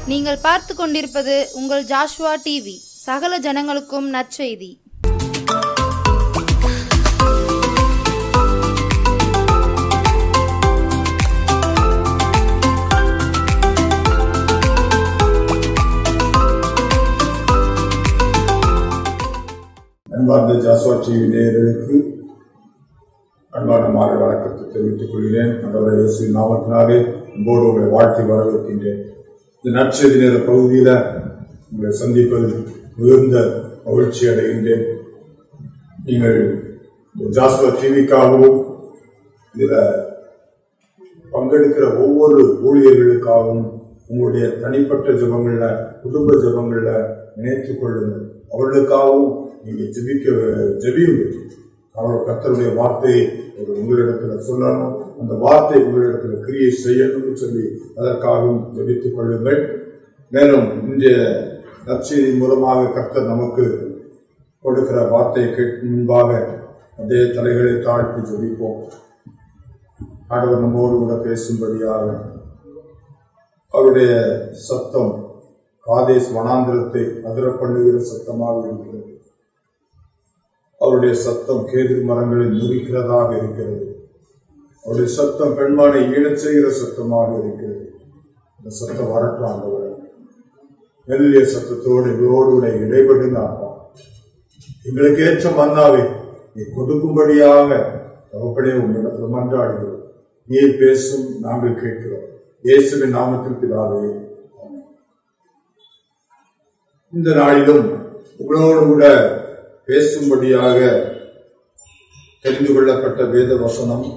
நீங்கள் பார்த்து கொண்டிருப்பது உங்கள் ஜாஷ்வா டிவி சகல ஜனங்களுக்கும் நற்செய்தி அன்பார்ந்த ஜாஸ்வா டிவி நேயர்களுக்கு அன்பான மாலை வணக்கத்தை தெரிவித்துக் கொள்கிறேன் அன்றவரை இயேசு நாமத்தினாலே அன்போடு உங்களை வாழ்த்தி வரவேற்கின்றேன் இந்த நற்செய்தி நேர பகுதியில் உங்களை சந்திப்பதில் மிகுந்த மகிழ்ச்சி அடைகின்றேன் நீங்கள் இந்த ஜாஸ்வா டிவிக்காகவும் இதில் பங்கெடுக்கிற ஒவ்வொரு ஊழியர்களுக்காகவும் உங்களுடைய தனிப்பட்ட ஜெபங்கள்ல குடும்ப ஜெபங்கள்ல நினைத்துக் கொள்ளுங்கள் அவர்களுக்காகவும் நீங்க ஜெபிக்க ஜெபியுங்கள் அவர் கர்த்தருடைய வார்த்தையை ஒரு உங்களிடத்துல சொல்லணும் அந்த வார்த்தை உங்களிடத்துல கிரியை செய்யணும்னு சொல்லி அதற்காகவும் ஜெபித்துக் கொள்ளுங்கள் மேலும் இன்றைய நற்செய்தி மூலமாக கர்த்தர் நமக்கு கொடுக்கிற வார்த்தையை கேட்கும் முன்பாக அதே தலைகளை தாழ்த்தி ஜெபிப்போம் ஆண்டவர் நம்மோடு கூட பேசும்படியாக அவருடைய சத்தம் காதேஸ் வனாந்திரத்தை அதிர பண்ணுகிற சத்தமாக இருக்கிறது அவருடைய சத்தம் கேது மரங்களை முறிக்கிறதாக இருக்கிறது அவருடைய சத்தம் பெண்மானை ஈழச் செய்கிற சத்தமாக இருக்கிறது இந்த சத்தம் வரட்டும் ஆண்டவர் மெல்லிய சத்தத்தோடு இவரோடு கூட இடைபடுங்க அப்பா எங்களுக்கு ஏற்ற மன்னாவை நீ கொடுக்கும்படியாக தகப்பனே உங்களிடத்தில் மன்றாடுகிறோம் நீர் பேசும் நாங்கள் கேட்கிறோம் இயேசுவின் நாமத்தில் பிதாவே ஆமென். இந்த நாளிலும் உங்களோடு கூட பேசும்படியாக தெரிந்து கொள்ளப்பட்ட வேத வசனம்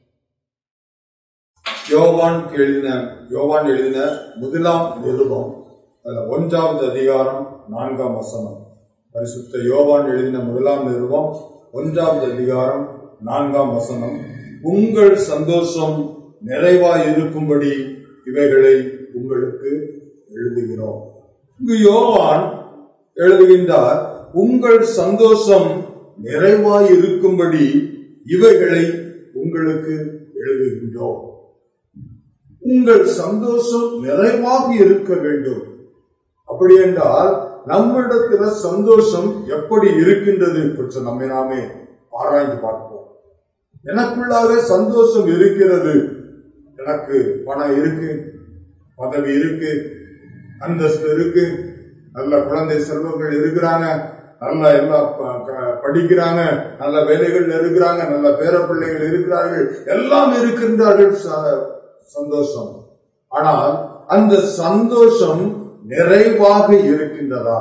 யோவான் எழுதின யோவான் எழுதின முதலாம் நிருபம் அதுல ஒன்றாவது அதிகாரம் நான்காம் வசனம் பரிசுத்த யோவான் எழுதின முதலாம் நிருபம் ஒன்றாவது அதிகாரம் நான்காம் வசனம் உங்கள் சந்தோஷம் நிறைவாய் இருக்கும்படி இவைகளை உங்களுக்கு எழுதுகிறோம் இங்கு யோவான் எழுதுகின்றார் உங்கள் சந்தோஷம் நிறைவாய் இருக்கும்படி இவைகளை உங்களுக்கு எழுதுகின்றோம் உங்கள் சந்தோஷம் நிறைவாக இருக்க வேண்டும் அப்படி என்றால் நம்மிடத்துல சந்தோஷம் எப்படி இருக்கின்றது கொஞ்சம் நம்மை நாமே ஆராய்ந்து பார்ப்போம் எனக்குள்ளாக சந்தோஷம் இருக்கிறது எனக்கு பணம் இருக்கு பதவி இருக்கு அந்தஸ்து இருக்கு நல்ல குழந்தை செல்வங்கள் இருக்கிறாங்க நல்ல எல்லாம் ப- க- படிக்கிறாங்க நல்ல வேலைகள் இருக்கிறாங்க நல்ல பேர பிள்ளைகள் இருக்கிறார்கள் எல்லாம் இருக்கின்றார்கள் ச- சந்தோஷம் ஆனால் அந்த சந்தோஷம் நிறைவாக இருக்கின்றதா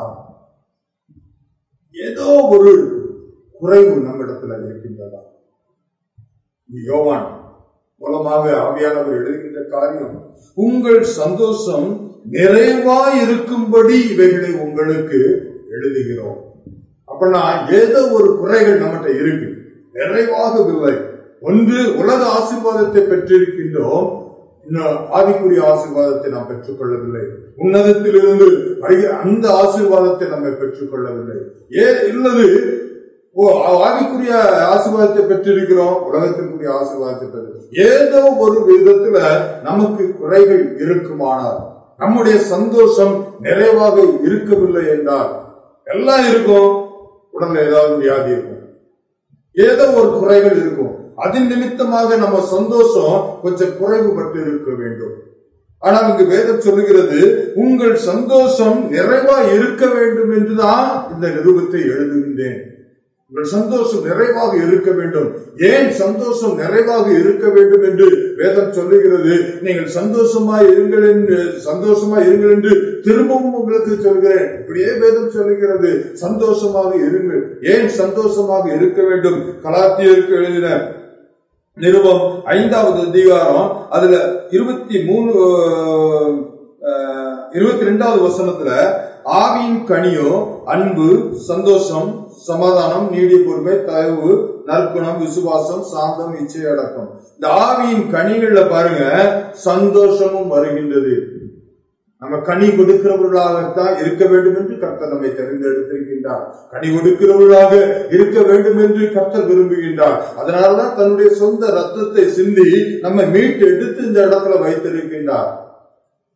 ஏதோ ஒரு குறைவு நம்மிடத்துல இருக்கின்றதா இது யோவான் மூலமாக ஆவியானவர் எழுதுகின்ற காரியம் உங்கள் சந்தோஷம் நிறைவாய் இருக்கும்படி இவைகளை உங்களுக்கு எழுதுகிறோம் அப்படின்னா ஏதோ ஒரு குறைகள் நம்மகிட்ட இருக்கு நிறைவாகவில்லை ஒன்று உலக ஆசீர்வாதத்தை பெற்றிருக்கின்றோம் இன்னும் ஆவிக்குரிய ஆசீர்வாதத்தை நாம் பெற்றுக்கொள்ளவில்லை உன்னதத்திலிருந்து வருகிற அந்த ஆசீர்வாதத்தை நம்ம பெற்றுக்கொள்ளவில்லை ஏ இல்லது ஓ ஆவிக்குரிய ஆசீர்வாதத்தை பெற்றிருக்கிறோம் உலகத்திற்குரிய ஆசீர்வாதத்தை பெற்று ஏதோ ஒரு விதத்துல நமக்கு குறைகள் இருக்குமானால் நம்முடைய சந்தோஷம் நிறைவாக இருக்கவில்லை என்றால் எல்லாம் இருக்கும் உடல்ல ஏதாவது வியாதி இருக்கும் ஏதோ ஒரு குறைகள் இருக்கும் அதன் நிமித்தமாக நம்ம சந்தோஷம் கொஞ்சம் குறைவுபட்டு இருக்க வேண்டும் ஆனால் இங்கு வேதம் சொல்லுகிறது உங்கள் சந்தோஷம் நிறைவா இருக்க வேண்டும் என்றுதான் இந்த நிருபத்தை எழுதுகின்றேன் உங்கள் சந்தோஷம் நிறைவாக இருக்க வேண்டும் ஏன் சந்தோஷம் நிறைவாக இருக்க வேண்டும் என்று வேதம் சொல்லுகிறது நீங்கள் சந்தோஷமா இருங்கள் என்று சந்தோஷமா இருங்கள் என்று திரும்பவும் உங்களுக்கு சொல்கிறேன் இப்படியே வேதம் சொல்லுகிறது சந்தோஷமாக இருங்கள் ஏன் சந்தோஷமாக இருக்க வேண்டும் கலாத்தியருக்கு எழுதின நிருபம் ஐந்தாவது அதிகாரம் அதுல இருபத்தி மூணு அஹ், இருபத்தி ரெண்டாவது வசனத்துல ஆவியின் கனியோ அன்பு சந்தோஷம் சமாதானம் நீடிய பொறுமை தயவு நற்குணம் விசுவாசம் சாந்தம் இச்சை அடக்கம் இந்த ஆவியின் கனிகள்ல பாருங்க சந்தோஷமும் வருகின்றது நம்ம கனி கொடுக்கிறவர்களாகத்தான் இருக்க வேண்டும் என்று கர்த்தர் நம்மை தெரிந்தெடுத்திருக்கின்றார் கனி கொடுக்கிறவர்களாக இருக்க வேண்டும் என்று கர்த்தர் விரும்புகின்றார் அதனாலதான் தன்னுடைய சொந்த ரத்தத்தை சிந்தி நம்மை மீட்டு எடுத்து இந்த இடத்துல வைத்திருக்கின்றார்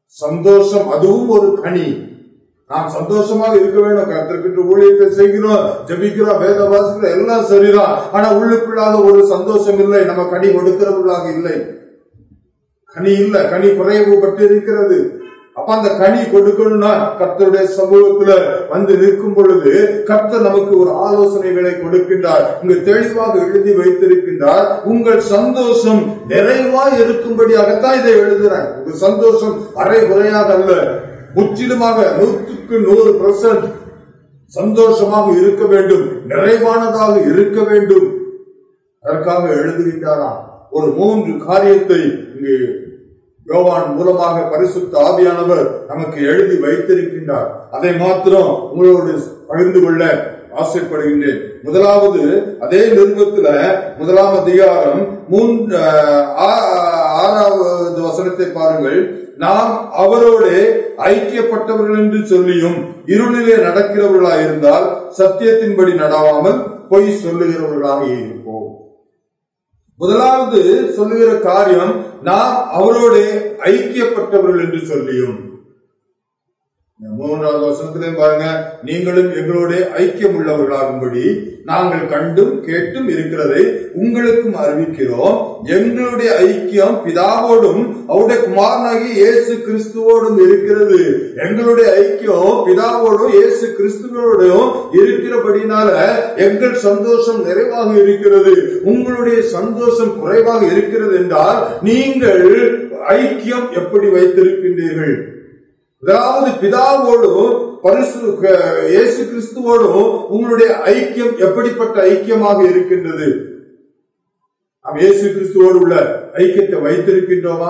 சந்தோஷம் அதுவும் ஒரு கனி நாம் சந்தோஷமாக இருக்க வேண்டும் கத்திரிக்கிட்டு ஊழியத்தை செய்கிறோம் ஜபிக்கிறோம் வேத வாசிக்கிறோம் எல்லாம் சரிதான் ஆனா உள்ளுக்குள்ளாக ஒரு சந்தோஷம் இல்லை நம்ம கனி கொடுக்கிறவர்களாக இல்லை கனி இல்ல கனி குறைவுபட்டு இருக்கிறது அப்ப அந்த கனி கொடுக்கணும்னா கர்த்தருடைய சமூகத்துல வந்து நிற்கும் பொழுது கர்த்தர் நமக்கு ஒரு ஆலோசனைகளை கொடுக்கின்றார் இங்கு தெளிவாக எழுதி வைத்திருக்கின்றார் உங்கள் சந்தோஷம் நிறைவாய் இருக்கும்படியாகத்தான் இதை எழுதுறேன் உங்க சந்தோஷம் அரை குறையாக அல்ல முற்றிலுமாக நூற்றுக்கு நூறு பெர்சன்ட் சந்தோஷமாக இருக்க வேண்டும் நிறைவானதாக இருக்க வேண்டும் அதற்காக எழுதுகின்றாராம் ஒரு மூன்று காரியத்தை இங்கு யோவான் மூலமாக பரிசுத்த ஆவியானவர் நமக்கு எழுதி வைத்திருக்கின்றார் அதை மாத்திரம் உங்களோடு பகிர்ந்து கொள்ள ஆசைப்படுகின்றேன் முதலாவது அதே நிருபத்துல முதலாம் அதிகாரம் மூன்று ஆறாவது வசனத்தை பாருங்கள் நாம் அவரோடு ஐக்கியப்பட்டவர்கள் என்று சொல்லியும் இருளிலே நடக்கிறவர்களாக இருந்தால் சத்தியத்தின்படி நடாவாமல் பொய் சொல்லுகிறவர்களாக இருப்போம் முதலாவது சொல்லுகிற காரியம் நாம் அவரோடு ஐக்கியப்பட்டவர்கள் என்று சொல்லியும் மூன்றாவது வசனத்திலையும் பாருங்க நீங்களும் எங்களோட ஐக்கியம் உள்ளவர்களாகும்படி நாங்கள் கண்டும் கேட்டும் இருக்கிறதை உங்களுக்கும் அறிவிக்கிறோம் எங்களுடைய ஐக்கியம் பிதாவோடும் அவருடைய குமாரனாகி இயேசு கிறிஸ்துவோடும் இருக்கிறது எங்களுடைய ஐக்கியம் பிதாவோடும் இயேசு கிறிஸ்துவோடும் இருக்கிறபடினால எங்கள் சந்தோஷம் நிறைவாக இருக்கிறது உங்களுடைய சந்தோஷம் குறைவாக இருக்கிறது என்றால் நீங்கள் ஐக்கியம் எப்படி வைத்திருக்கின்றீர்கள் அதாவது பிதாவோடும் பரிசு இயேசு கிறிஸ்துவோடும் உங்களுடைய ஐக்கியம் எப்படிப்பட்ட ஐக்கியமாக இருக்கின்றது நாம் இயேசு கிறிஸ்துவோடு உள்ள ஐக்கியத்தை வைத்திருக்கின்றோமா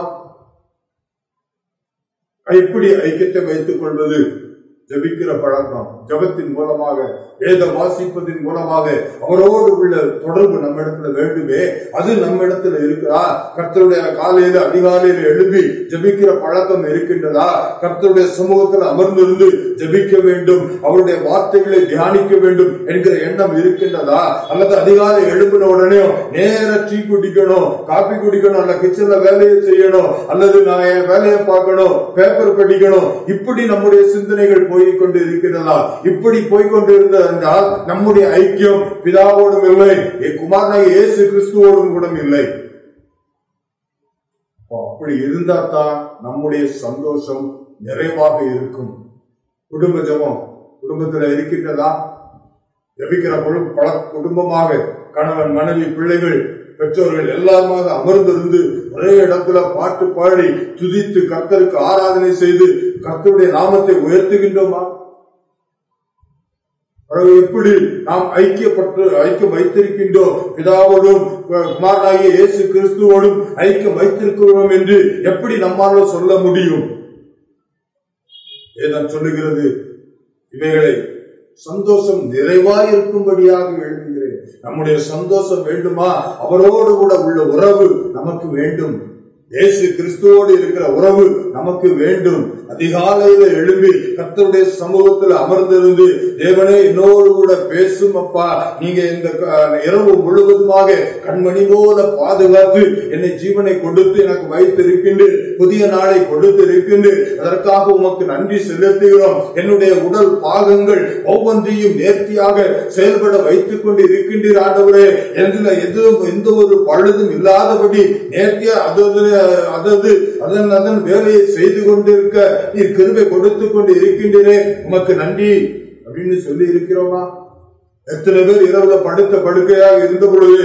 எப்படி ஐக்கியத்தை வைத்துக் கொள்வது ஜபிக்கிற பழக்கம் ஜபத்தின் மூலமாக வேத வாசிப்பதின் மூலமாக அவரோடு உள்ள தொடர்பு நம்ம இடத்துல வேண்டுமே அது நம்ம இடத்துல இருக்கிறா கர்த்தருடைய காலையில அதிகாலையில எழுப்பி ஜபிக்கிற பழக்கம் இருக்கின்றதா கர்த்தருடைய சமூகத்தில் அமர்ந்திருந்து ஜபிக்க வேண்டும் அவருடைய வார்த்தைகளை தியானிக்க வேண்டும் என்கிற எண்ணம் இருக்கின்றதா அல்லது அதிகாலை எழுப்பின உடனே நேர டீ குடிக்கணும் காபி குடிக்கணும் அல்ல கிச்சன்ல வேலையை செய்யணும் அல்லது நான் என் வேலையை பார்க்கணும் பேப்பர் படிக்கணும் இப்படி நம்முடைய சிந்தனைகள் போய் கொண்டு இருக்கிறதா இப்படி போய்கொண்டு இருந்தது என்றால் நம்முடைய ஐக்கியம் பிதாவோடும் இல்லை குமாரனாக இயேசு கிறிஸ்துவோடும் கூட இல்லை அப்படி இருந்தா தான் நம்முடைய சந்தோஷம் நிறைவாக இருக்கும் குடும்ப ஜபம் குடும்பத்தில் இருக்கின்றதா ஜபிக்கிற பல குடும்பமாக கணவன் மனைவி பிள்ளைகள் பெற்றோர்கள் எல்லாருமாக அமர்ந்திருந்து ஒரே இடத்துல பாட்டு பாடி துதித்து கர்த்தருக்கு ஆராதனை செய்து கர்த்தருடைய நாமத்தை உயர்த்துகின்றோமா எப்படி நாம் ஐக்கியப்பட்டு ஐக்கியம் வைத்திருக்கின்றோம் பிதாவோடும் குமாரனாகிய இயேசு கிறிஸ்துவோடும் ஐக்கியம் வைத்திருக்கிறோம் என்று எப்படி நம்மால சொல்ல முடியும் ஏதான் சொல்லுகிறது இவைகளை சந்தோஷம் நிறைவாய் இருக்கும்படியாக எழுதுகிறேன் நம்முடைய சந்தோஷம் வேண்டுமா அவரோடு கூட உள்ள உறவு நமக்கு வேண்டும் இயேசு கிறிஸ்துவோடு இருக்கிற உறவு நமக்கு வேண்டும் அதிகாலையில எழும்பி கர்த்தருடைய சமூகத்தில் அமர்ந்திருந்து தேவனே என்னோடு கூட பேசும் அப்பா நீங்க இந்த இரவு முழுவதுமாக கண்மணி போல பாதுகாத்து என்னை ஜீவனை கொடுத்து எனக்கு வைத்து இருக்கின்றேன் புதிய நாளை கொடுத்து இருக்கின்றேன் அதற்காக உமக்கு நன்றி செலுத்துகிறோம் என்னுடைய உடல் பாகங்கள் ஒவ்வொன்றையும் நேர்த்தியாக செயல்பட வைத்துக் கொண்டு இருக்கின்றீர் ஆண்டவரே எந்த எதுவும் எந்த ஒரு பழுதும் இல்லாதபடி நேர்த்தியா அது அதது அதன் அதன் வேலையை செய்து கொண்டிருக்க நீர் கிருபை கொடுத்து கொண்டு இருக்கின்றீரே உமக்கு நன்றி அப்படின்னு சொல்லி இருக்கிறோமா எத்தனை பேர் இரவுல படுத்த படுக்கையாக இருந்த பொழுது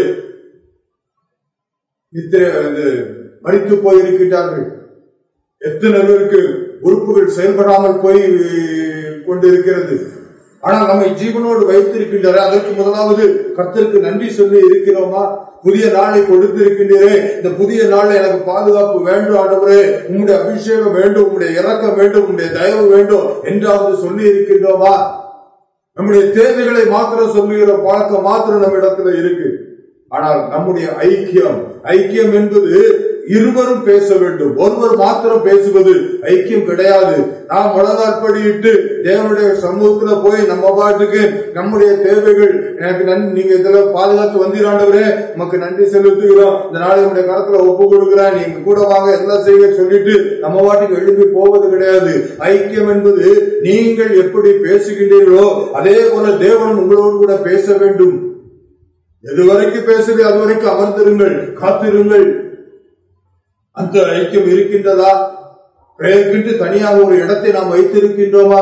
நித்திரை மறித்து போயிருக்கிறார்கள் எத்தனை பேருக்கு உறுப்புகள் செயல்படாமல் போய் கொண்டிருக்கிறது ஆனால் நம்மை ஜீவனோடு வைத்திருக்கின்றார் அதற்கு முதலாவது கர்த்தருக்கு நன்றி சொல்லி இருக்கிறோமா புதிய நாளை கொடுத்திருக்கின்றீரே இந்த புதிய நாளை எனக்கு பாதுகாப்பு வேண்டும் ஆண்டவரே உங்களுடைய அபிஷேகம் வேண்டும் உங்களுடைய இறக்கம் வேண்டும் உங்களுடைய தயவு வேண்டும் என்றாவது சொல்லி இருக்கின்றோமா நம்முடைய தேவைகளை மாத்திரம் சொல்லுகிற பழக்கம் மாத்திரம் நம்ம இடத்துல இருக்கு ஆனால் நம்முடைய ஐக்கியம் ஐக்கியம் என்பது இருவரும் பேச வேண்டும் ஒருவர் மாத்திரம் பேசுவது ஐக்கியம் கிடையாது நாம் முழங்காற்படியிட்டு தேவனுடைய சமூகத்துல போய் நம்ம பாட்டுக்கு நம்முடைய தேவைகள் எனக்கு நன்றி நீங்க இதுல பாதுகாத்து வந்தீராண்டவரே நமக்கு நன்றி செலுத்துகிறோம் இந்த நாளை உங்களுடைய கரத்துல ஒப்பு கொடுக்கிறேன் நீங்க கூட வாங்க எல்லாம் செய்ய சொல்லிட்டு நம்ம பாட்டுக்கு எழுப்பி போவது கிடையாது ஐக்கியம் என்பது நீங்கள் எப்படி பேசுகின்றீர்களோ அதே போல தேவன் உங்களோடு கூட பேச வேண்டும் எது வரைக்கும் பேசுது அது வரைக்கும் அமர்ந்திருங்கள் காத்திருங்கள் அந்த ஐக்கியம் இருக்கின்றதா பெயர்க்கிட்டு தனியாக ஒரு இடத்தை நாம் வைத்திருக்கின்றோமா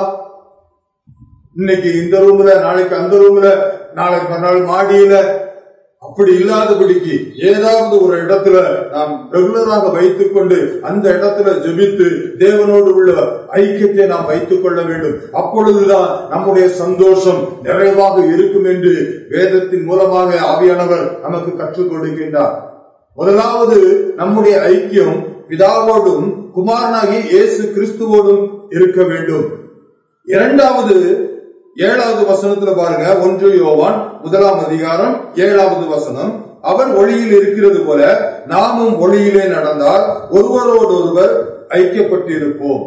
இன்னைக்கு இந்த ரூம்ல நாளைக்கு அந்த ரூம்ல நாளைக்கு மறுநாள் மாடியில அப்படி இல்லாதபடிக்கு ஏதாவது ஒரு இடத்துல நாம் ரெகுலராக வைத்துக் கொண்டு அந்த இடத்துல ஜெபித்து தேவனோடு உள்ள ஐக்கியத்தை நாம் வைத்துக் கொள்ள வேண்டும் அப்பொழுதுதான் நம்முடைய சந்தோஷம் நிறைவாக இருக்கும் என்று வேதத்தின் மூலமாக ஆவியானவர் நமக்கு கற்றுக் கொடுக்கின்றார் முதலாவது நம்முடைய ஐக்கியம் பிதாவோடும் குமாரனாகி இயேசு கிறிஸ்துவோடும் இருக்க வேண்டும் இரண்டாவது ஏழாவது வசனத்துல பாருங்க ஒன்று யோவான் முதலாம் அதிகாரம் ஏழாவது வசனம் அவர் ஒளியில் இருக்கிறது போல நாமும் ஒளியிலே நடந்தால் ஒருவரோடு ஒருவர் ஐக்கியப்பட்டிருப்போம்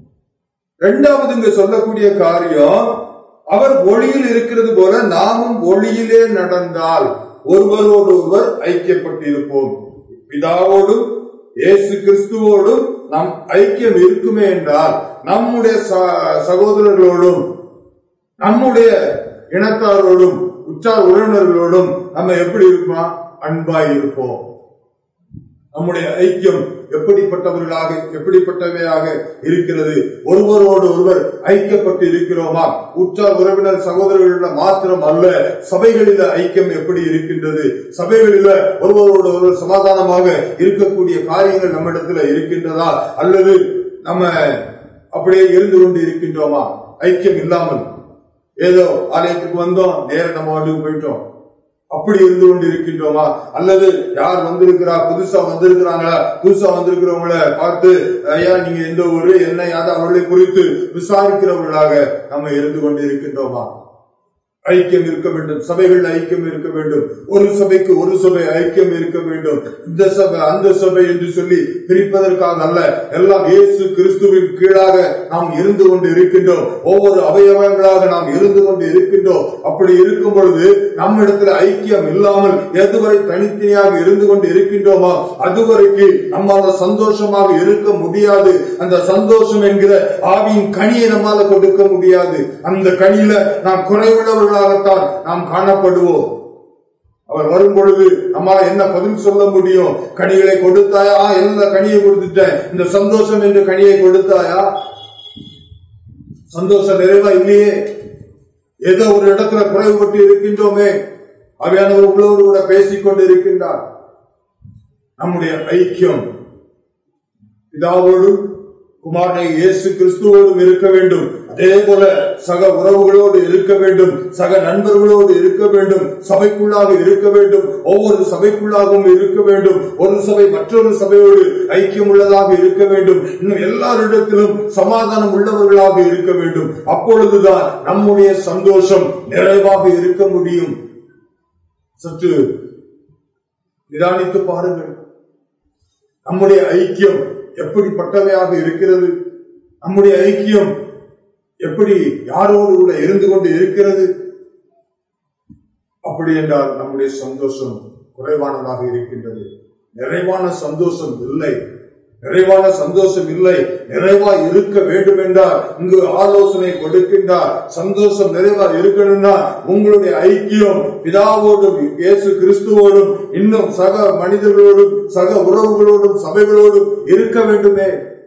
இரண்டாவது இங்க சொல்லக்கூடிய காரியம் அவர் ஒளியில் இருக்கிறது போல நாமும் ஒளியிலே நடந்தால் ஒருவரோடு ஒருவர் ஐக்கியப்பட்டிருப்போம் பிதாவோடும் இயேசு கிறிஸ்துவோடும் நம் ஐக்கியம் இருக்குமே என்றால் நம்முடைய ச- சகோதரர்களோடும் நம்முடைய இனத்தாரோடும் உற்றார் உறவினர்களோடும் நம்ம எப்படி இருப்போம் அன்பாய் இருப்போம் நம்முடைய ஐக்கியம் எப்படிப்பட்டவர்களாக எப்படிப்பட்டவையாக இருக்கிறது ஒருவரோடு ஒருவர் ஐக்கியப்பட்டு இருக்கிறோமா உற்றார் உறவினர் சகோதரர்களிடம் மாத்திரம் அல்ல சபைகளில ஐக்கியம் எப்படி இருக்கின்றது சபைகளில ஒருவரோடு ஒருவர் சமாதானமாக இருக்கக்கூடிய காரியங்கள் நம்மிடத்துல இருக்கின்றதா அல்லது நம்ம அப்படியே இருந்து கொண்டு இருக்கின்றோமா ஐக்கியம் இல்லாமல் ஏதோ ஆலயத்துக்கு வந்தோம் நேர நம்ம வாட்டுக்கு போயிட்டோம் அப்படி இருந்து கொண்டு இருக்கின்றோமா அல்லது யார் வந்திருக்கிறா புதுசா வந்திருக்கிறாங்களா புதுசா வந்திருக்கிறவங்கள பார்த்து ஐயா நீங்க எந்த ஊரு என்ன யாரு அவர்களை குறித்து விசாரிக்கிறவர்களாக நம்ம இருந்து கொண்டு இருக்கின்றோமா ஐக்கியம் இருக்க வேண்டும் சபைகள் ஐக்கியம் இருக்க வேண்டும் ஒரு சபைக்கு ஒரு சபை ஐக்கியம் இருக்க வேண்டும் இந்த சபை அந்த சபை என்று சொல்லி பிரிப்பதற்காக அல்ல எல்லாம் இயேசு கிறிஸ்துவின் கீழாக நாம் இருந்து கொண்டு இருக்கின்றோம் ஒவ்வொரு அவயவங்களாக நாம் இருந்து கொண்டு இருக்கின்றோம் அப்படி இருக்கும் பொழுது நம்மிடத்தில் ஐக்கியம் இல்லாமல் எதுவரை தனித்தனியாக இருந்து கொண்டு இருக்கின்றோமோ அதுவரைக்கு நம்மால சந்தோஷமாக இருக்க முடியாது அந்த சந்தோஷம் என்கிற ஆவியின் கனியை நம்மால கொடுக்க முடியாது அந்த கனியில நாம் குறைவுள்ளவர்களாகத்தான் நாம் காணப்படுவோம் அவர் வரும் பொழுது நம்மால என்ன பதில் சொல்ல முடியும் கனிகளை கொடுத்தாயா ஆ, எல்லா கனியை கொடுத்துட்டேன் இந்த சந்தோஷம் என்று கனியை கொடுத்தாயா சந்தோஷம் நிறைவா இல்லையே ஏதோ ஒரு இடத்துல குறைவுபட்டு இருக்கின்றோமே அவையானவர் உங்களோடு கூட பேசிக் கொண்டு இருக்கின்றார் நம்முடைய ஐக்கியம் பிதாவோடும் குமாரனை இயேசு கிறிஸ்துவோடும் இருக்க வேண்டும் அதே போல சக உறவுகளோடு இருக்க வேண்டும் சக நண்பர்களோடு இருக்க வேண்டும் சபைக்குள்ளாக இருக்க வேண்டும் ஒவ்வொரு சபைக்குள்ளாகவும் இருக்க வேண்டும் ஒரு சபை மற்றொரு சபையோடு ஐக்கியம் உள்ளதாக இருக்க வேண்டும் இன்னும் எல்லாரிடத்திலும் சமாதானம் உள்ளவர்களாக இருக்க வேண்டும் அப்பொழுதுதான் நம்முடைய சந்தோஷம் நிறைவாக இருக்க முடியும் சற்று நிதானித்து பாருங்கள் நம்முடைய ஐக்கியம் எப்படிப்பட்டவையாக இருக்கிறது நம்முடைய ஐக்கியம் எப்படி யாரோடு கூட இருந்து கொண்டு இருக்கிறது அப்படி என்றால் நம்முடைய சந்தோஷம் குறைவானதாக இருக்கின்றது நிறைவான சந்தோஷம் இல்லை நிறைவான சந்தோஷம் இல்லை நிறைவா இருக்க வேண்டும் என்றால் இங்கு ஆலோசனை கொடுக்கின்றார் சந்தோஷம் நிறைவா இருக்கணும்னா உங்களுடைய ஐக்கியம் பிதாவோடும் இயேசு கிறிஸ்துவோடும் இன்னும் சக மனிதர்களோடும் சக உறவுகளோடும் சபைகளோடும் இருக்க வேண்டுமே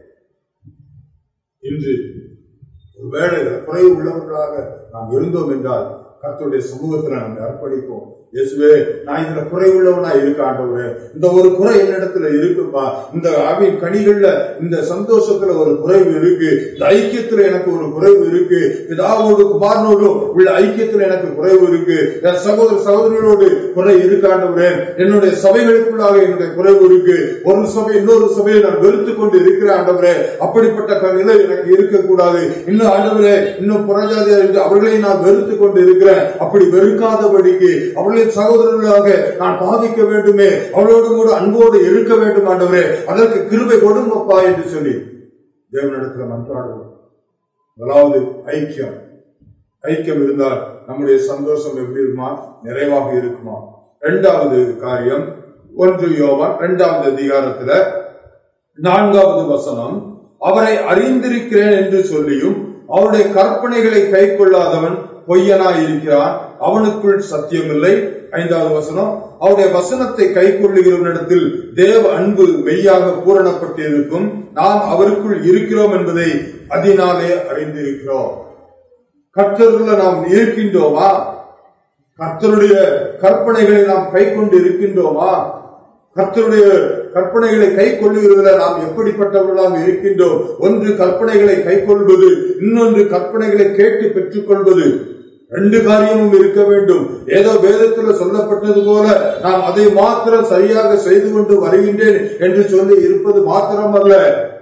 இன்று ஒருவேளை குறைவு உள்ளவர்களாக நாம் இருந்தோம் என்றால் கர்த்தருடைய சமூகத்துல நம்ம அர்ப்பணிப்போம் இயேசுவே நான் இதுல குறைவுள்ளவனா இருக்க ஆண்டவரே இந்த ஒரு குறை என்னிடத்துல இருக்குப்பா இந்த ஆவின் கனிகள்ல இந்த சந்தோஷத்துல ஒரு குறைவு இருக்கு இந்த ஐக்கியத்துல எனக்கு ஒரு குறைவு இருக்கு பிதாவோடு குமாரனோடும் உள்ள ஐக்கியத்துல எனக்கு குறைவு இருக்கு என் சகோதர சகோதரிகளோடு குறை இருக்கு ஆண்டவரே என்னுடைய சபைகளுக்குள்ளாக என்னுடைய குறைவு இருக்கு ஒரு சபை இன்னொரு சபையை நான் வெறுத்து கொண்டு இருக்கிறேன் ஆண்டவரே அப்படிப்பட்ட க- நிலை எனக்கு இருக்கக்கூடாது இன்னும் ஆண்டவரே இன்னும் புறஜாதியார் என்று அவர்களை நான் வெறுத்து கொண்டு இருக்கிறேன் அப்படி வெறுக்காதபடிக்கு அவர்களை என் சகோதரர்களாக நான் பாவிக்க வேண்டுமே அவளோடு கூட அன்போடு இருக்க வேண்டும் ஆண்டவரே அதற்கு கிருபை கொடுங்கப்பா என்று சொல்லி தேவனிடத்துல மன்றாடுவோம் முதலாவது ஐக்கியம் ஐக்கியம் இருந்தால் நம்முடைய சந்தோஷம் எப்படி இருக்குமா நிறைவாக இருக்குமா இரண்டாவது காரியம் ஒன்று யோவான் இரண்டாவது அதிகாரத்துல நான்காவது வசனம் அவரை அறிந்திருக்கிறேன் என்று சொல்லியும் அவருடைய கற்பனைகளை கை கொள்ளாதவன் பொய்யனாய் இருக்கிறான் அவனுக்குள் சத்தியமில்லை ஐந்தாவது வசனம் அவருடைய வசனத்தை கை கொள்ளுகிறவனிடத்தில் தேவ அன்பு மெய்யாக பூரணப்பட்டிருக்கும் நாம் அவருக்குள் இருக்கிறோம் என்பதை அதனாலே அறிந்திருக்கிறோம் கர்த்தருள்ள நாம் இருக்கின்றோமா கர்த்தருடைய கற்பனைகளை நாம் கை கொண்டு இருக்கின்றோமா கர்த்தருடைய கற்பனைகளை கை கொள்ளுகிறதுல நாம் எப்படிப்பட்டவர்களாக இருக்கின்றோம் ஒன்று கற்பனைகளை கை கொள்வது இன்னொன்று கற்பனைகளை கேட்டு பெற்றுக் கொள்வது ரெண்டு காரியமும் இருக்க வேண்டும் ஏதோ வேதத்தில் சொல்லப்பட்டது போல நாம் அதை மாத்திரம் சரியாக செய்து கொண்டு வருகின்றேன் என்று சொல்லி இருப்பது மாத்திரமல்ல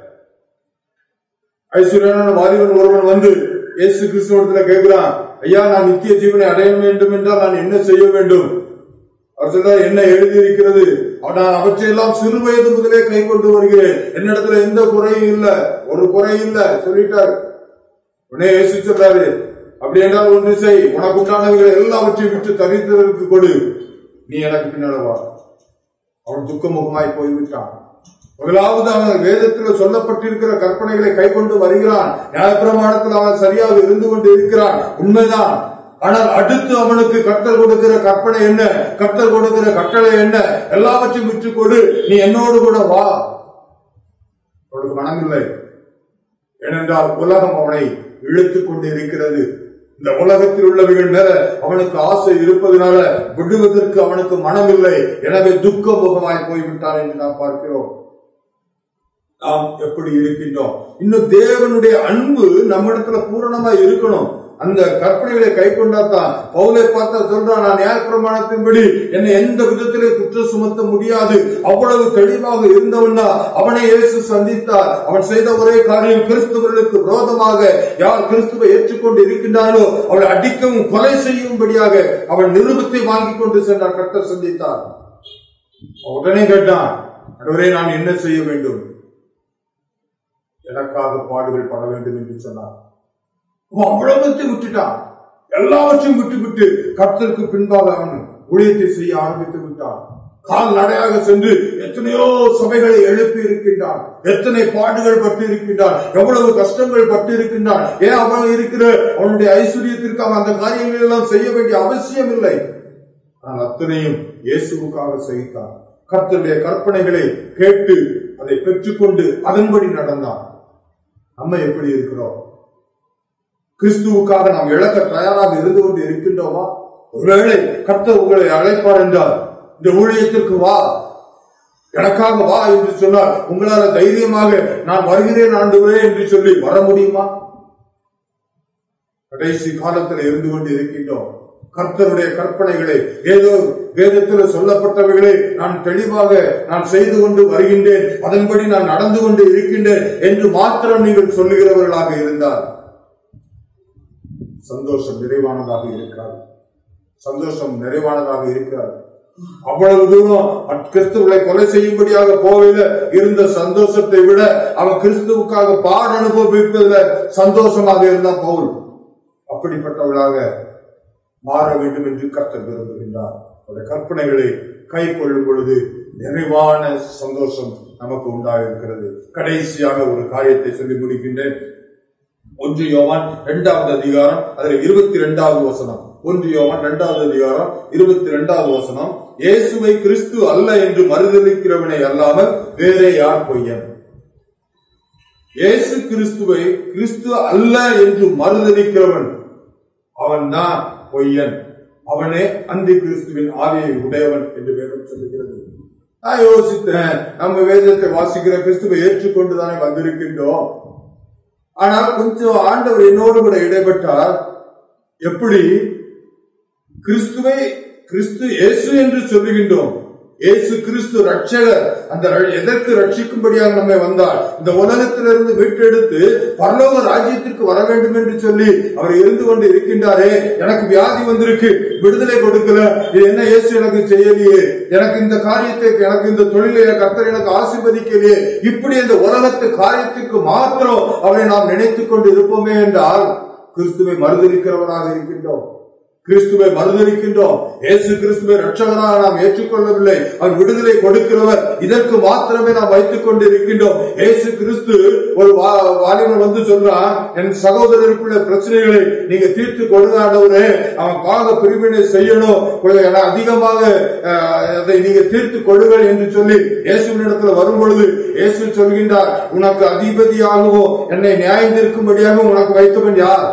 ஐஸ்வர்யான வாலிபன் ஒருவன் வந்து இயேசு கிறிஸ்துவத்துல கேட்கிறான் ஐயா நான் நித்திய ஜீவனை அடைய வேண்டும் என்றால் நான் என்ன செய்ய வேண்டும் அவர் சொல்றார் என்ன எழுதி இருக்கிறது நான் அவற்றையெல்லாம் சிறு வயது முதலே கை கொண்டு வருகிறேன் என்னிடத்துல எந்த குறையும் இல்ல ஒரு குறை இல்ல சொல்லிட்டார் உடனே இயேசு சொல்றாரு அப்படி என்றால் ஒன்று செய் உனக்கு உண்டானவர்களை எல்லாவற்றையும் விட்டு தரித்திரருக்கு கொடு நீ எனக்கு பின்னால வா அவன் துக்கமுகமாய் போய்விட்டான் முதலாவது அவன் வேதத்தில் சொல்லப்பட்டிருக்கிற கற்பனைகளை கை கொண்டு வருகிறான் நியாயப்பிரமாணத்தில் அவன் சரியாக இருந்து கொண்டு இருக்கிறான் உண்மைதான் ஆனால் அடுத்து அவனுக்கு கர்த்தர் கொடுக்கிற கற்பனை என்ன கர்த்தர் கொடுக்கிற கட்டளை என்ன எல்லாவற்றையும் விற்று கொடு நீ என்னோடு கூட வா அவனுக்கு மனமில்லை ஏனென்றால் உலகம் அவனை இழுத்துக் கொண்டு இருக்கிறது இந்த உலகத்தில் உள்ளவைகள் மேல அவனுக்கு ஆசை இருப்பதனால விடுவதற்கு அவனுக்கு மனமில்லை எனவே துக்க முகமாய் போய்விட்டான் என்று நாம் பார்க்கிறோம் நாம் எப்படி இருக்கின்றோம் இன்னும் தேவனுடைய அன்பு நம்மிடத்துல பூரணமா இருக்கணும் அந்த கற்பனைகளை கை கொண்டாதான் பவுலை பார்த்தா சொல்றான் நான் நியாயப்பிரமாணத்தின்படி என்னை எந்த விதத்திலே குற்றம் சுமத்த முடியாது அவ்வளவு தெளிவாக இருந்தவன் அவனை இயேசு சந்தித்தார் அவன் செய்த ஒரே காரியம் கிறிஸ்துவர்களுக்கு விரோதமாக யார் கிறிஸ்துவை ஏற்றுக்கொண்டு இருக்கின்றாரோ அவளை அடிக்கவும் கொலை செய்யும்படியாக அவன் நிருபத்தை வாங்கி கொண்டு சென்றார் கர்த்தர் சந்தித்தார் உடனே கேட்டான் அடவரே நான் என்ன செய்ய வேண்டும் எனக்காக பாடுகள் பட வேண்டும் என்று சொன்னார் அவன் அவ்வளவுத்தையும் விட்டுட்டான் எல்லாவற்றையும் விட்டு விட்டு கர்த்தருக்கு பின்பாக அவன் ஊழியத்தை செய்ய ஆரம்பித்து விட்டான் கால் நடையாக சென்று எத்தனையோ சபைகளை எழுப்பி இருக்கின்றான் எத்தனை பாடுகள் பட்டு இருக்கின்றான் எவ்வளவு கஷ்டங்கள் பட்டு இருக்கின்றான் ஏன் அவன் இருக்கிற அவனுடைய ஐஸ்வர்யத்திற்கு அவன் அந்த காரியங்கள் எல்லாம் செய்ய வேண்டிய அவசியம் இல்லை ஆனால் அத்தனையும் இயேசுவுக்காக செய்தான் கர்த்தருடைய கற்பனைகளை கேட்டு அதை பெற்றுக்கொண்டு அதன்படி நடந்தான் நம்ம எப்படி இருக்கிறோம் கிறிஸ்துவுக்காக நாம் இழக்க தயாராக இருந்து கொண்டு இருக்கின்றோமா ஒருவேளை கர்த்தர் உங்களை அழைப்பார் என்றால் இந்த ஊழியத்திற்கு வா எனக்காக வா என்று சொன்னால் உங்களால தைரியமாக நான் வருகிறேன் ஆண்டுகிறே என்று சொல்லி வர முடியுமா கடைசி காலத்தில் இருந்து கொண்டு இருக்கின்றோம் கர்த்தருடைய கற்பனைகளை ஏதோ வேதத்தில் சொல்லப்பட்டவைகளை நான் தெளிவாக நான் செய்து கொண்டு வருகின்றேன் அதன்படி நான் நடந்து கொண்டு இருக்கின்றேன் என்று மாத்திரம் நீங்கள் சொல்லுகிறவர்களாக இருந்தால் சந்தோஷம் நிறைவானதாக இருக்காது சந்தோஷம் நிறைவானதாக இருக்காது அவ்வளவு தூரம் கிறிஸ்துவை கொலை செய்யும்படியாக போவையில இருந்த சந்தோஷத்தை விட அவன் கிறிஸ்துவுக்காக பாட அனுபவிப்பதில் சந்தோஷமாக இருந்தான் பவுல் அப்படிப்பட்டவர்களாக மாற வேண்டும் என்று கர்த்தர் விரும்புகின்றார் அவருடைய கற்பனைகளை கை கொள்ளும் பொழுது நிறைவான சந்தோஷம் நமக்கு உண்டாயிருக்கிறது கடைசியாக ஒரு காரியத்தை சொல்லி முடிக்கின்றேன் ஒன்று யோவான் இரண்டாவது அதிகாரம் அதுல இருபத்தி இரண்டாவது வசனம் ஒன்று யோவான் இரண்டாவது அதிகாரம் இருபத்தி இரண்டாவது வசனம் இயேசுவை கிறிஸ்து அல்ல என்று மறுதளிக்கிறவனை அல்லாமல் வேறே யார் பொய்யன் இயேசு கிறிஸ்துவை கிறிஸ்து அல்ல என்று மறுதளிக்கிறவன் அவன் தான் பொய்யன் அவனே அந்தி கிறிஸ்துவின் ஆவியை உடையவன் என்று வேதம் சொல்லுகிறது நான் யோசித்தேன் நம்ம வேதத்தை வாசிக்கிற கிறிஸ்துவை ஏற்றுக்கொண்டு தானே வந்திருக்கின்றோம் ஆனால் கொஞ்சம் ஆண்டவர் என்னோடு கூட இடைப்பட்டார் எப்படி கிறிஸ்துவை கிறிஸ்து இயேசு என்று சொல்லுகின்றோம் இயேசு கிறிஸ்து ரட்சகர் அந்த ர- எதற்கு ரட்சிக்கும்படியாக நம்மை வந்தார் இந்த உலகத்திலிருந்து மீட்டெடுத்து பரலோக ராஜ்யத்திற்கு வர வேண்டும் என்று சொல்லி அவர் இருந்து கொண்டு இருக்கின்றாரே எனக்கு வியாதி வந்திருக்கு விடுதலை கொடுக்கல இது என்ன இயேசு எனக்கு செய்யலையே எனக்கு இந்த காரியத்தை எனக்கு இந்த தொழிலை கர்த்தர் எனக்கு ஆசீர்வதிக்கலையே இப்படி இந்த உலகத்து காரியத்துக்கு மாத்திரம் அவரை நாம் நினைத்துக் கொண்டு இருப்போமே என்றால் கிறிஸ்துவை மறுதலிக்கிறவராக இருக்கின்றோம் கிறிஸ்துவை மறுதலிக்கின்றோம் இயேசு கிறிஸ்துவை ரட்சகராக நாம் ஏற்றுக்கொள்ளவில்லை அவர் விடுதலை கொடுக்கிறவர் இதற்கு மாத்திரமே நாம் வைத்துக் கொண்டு இருக்கின்றோம் இயேசு கிறிஸ்து ஒரு வா- வாலிபன் வந்து சொல்றான் என் சகோதரருக்குள்ள பிரச்சனைகளை நீங்க தீர்த்து கொடுங்காண்டவரே அவன் பாக பிரிவினை செய்யணும் கொஞ்சம் என அதிகமாக அஹ், அதை நீங்க தீர்த்து கொடுங்கள் என்று சொல்லி இயேசுவினிடத்துல வரும் பொழுது இயேசு சொல்கின்றார் உனக்கு அதிபதியாகவும் என்னை நியாயம் தீர்க்கும்படியாகவும் உனக்கு வைத்தவன் யார்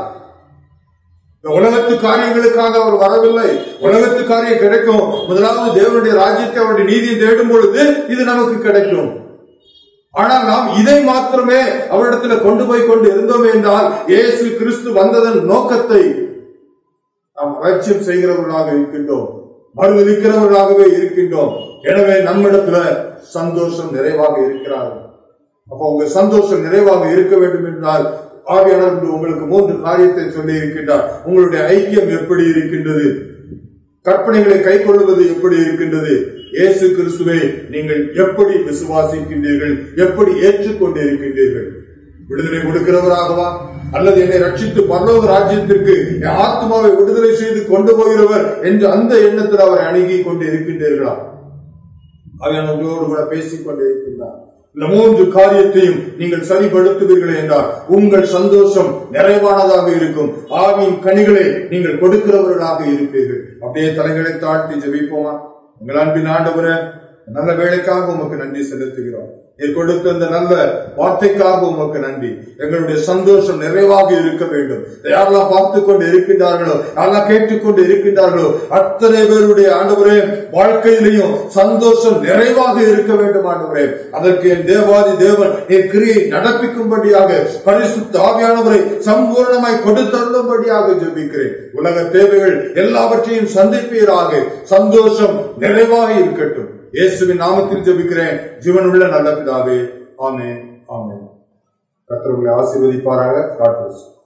இந்த உலகத்து காரியங்களுக்காக அவர் வரவில்லை உலகத்து காரியம் கிடைக்கும் முதலாவது தேவனுடைய ராஜ்யத்தை அவருடைய நீதியை தேடும் பொழுது இது நமக்கு கிடைக்கும் ஆனால் நாம் இதை மாத்திரமே அவரிடத்துல கொண்டு போய் கொண்டு இருந்தோம் என்றால் இயேசு கிறிஸ்து வந்ததன் நோக்கத்தை நாம் அலட்சியம் செய்கிறவர்களாக இருக்கின்றோம் மறுதளிக்கிறவர்களாகவே இருக்கின்றோம் எனவே நம்மிடத்துல சந்தோஷம் நிறைவாக இருக்கிறார்கள் அப்போ உங்க சந்தோஷம் நிறைவாக இருக்க வேண்டும் என்றால் ஆவியானவர் இன்று உங்களுக்கு மூன்று காரியத்தை சொல்லி இருக்கின்றார் உங்களுடைய ஐக்கியம் எப்படி இருக்கின்றது கற்பனைகளை கை கொள்வது எப்படி இருக்கின்றது இயேசு கிறிஸ்துவை நீங்கள் எப்படி விசுவாசிக்கின்றீர்கள் எப்படி ஏற்றுக்கொண்டு இருக்கின்றீர்கள் விடுதலை கொடுக்கிறவராகவா அல்லது என்னை ரட்சித்து பரலோக ராஜ்யத்திற்கு என் ஆத்மாவை விடுதலை செய்து கொண்டு போகிறவர் என்று அந்த எண்ணத்தில் அவரை அணுகி கொண்டு இருக்கின்றீர்களா அவன் உங்களோடு கூட பேசிக் கொண்டிருக்கின்றார் இந்த மூன்று காரியத்தையும் நீங்கள் சரிப்படுத்துவீர்கள் என்றால் உங்கள் சந்தோஷம் நிறைவானதாக இருக்கும் ஆவியின் கனிகளை நீங்கள் கொடுக்கிறவர்களாக இருப்பீர்கள் அப்படியே தலைகளை தாழ்த்தி ஜெபிப்போமா உங்கள் அன்பின் ஆண்டவரே நல்ல வேலைக்காக உமக்கு நன்றி செலுத்துகிறோம் நீர் கொடுத்த இந்த நல்ல வார்த்தைக்காக உமக்கு நன்றி எங்களுடைய சந்தோஷம் நிறைவாக இருக்க வேண்டும் யாரெல்லாம் பார்த்து கொண்டு இருக்கின்றார்களோ யாரெல்லாம் கேட்டுக்கொண்டு இருக்கின்றார்களோ அத்தனை பேருடைய ஆண்டவரே வாழ்க்கையிலையும் சந்தோஷம் நிறைவாக இருக்க வேண்டும் ஆண்டவரே அதற்கு என் தேவாதி தேவன் என் கிரியை நடப்பிக்கும்படியாக பரிசுத்த ஆவியானவரை சம்பூர்ணமாய் கொடுத்தள்ளும்படியாக ஜெபிக்கிறேன் உலக தேவைகள் எல்லாவற்றையும் சந்திப்பீராக சந்தோஷம் நிறைவாக இருக்கட்டும் இயேசுவின் நாமத்தில் ஜெபிக்கிறேன் ஜீவனுள்ள நல்ல பிதாவே ஆமென் ஆமென் கர்த்தர் உங்களை ஆசீர்வதிப்பாராக காட்டு